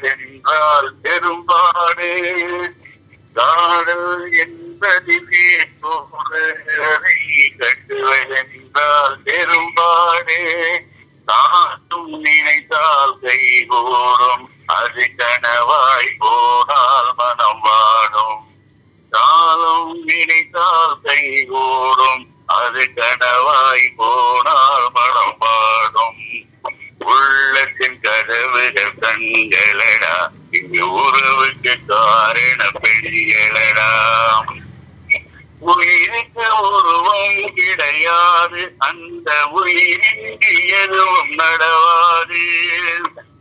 கட்டுவதென்றால் பெரும்பாடு காதல் என்பதிலே போதை கட்டுவதென்றால் பெரும்பாடு தானும் நினைத்தால் கைகூடும் அது கனவாய் போனால் மனம் வாடும் காலம் நினைத்தால் கைகூடும் அது கனவாய் போனால் மனம் வாடும் உள்ளத்தின் கதவுகள் கண்களடா இங்கு உறவுக்கு காரண பெண்களடா உயிருக்கு உருவம் கிடையாது அந்த உயிரின்றி எதுவும் நடவாது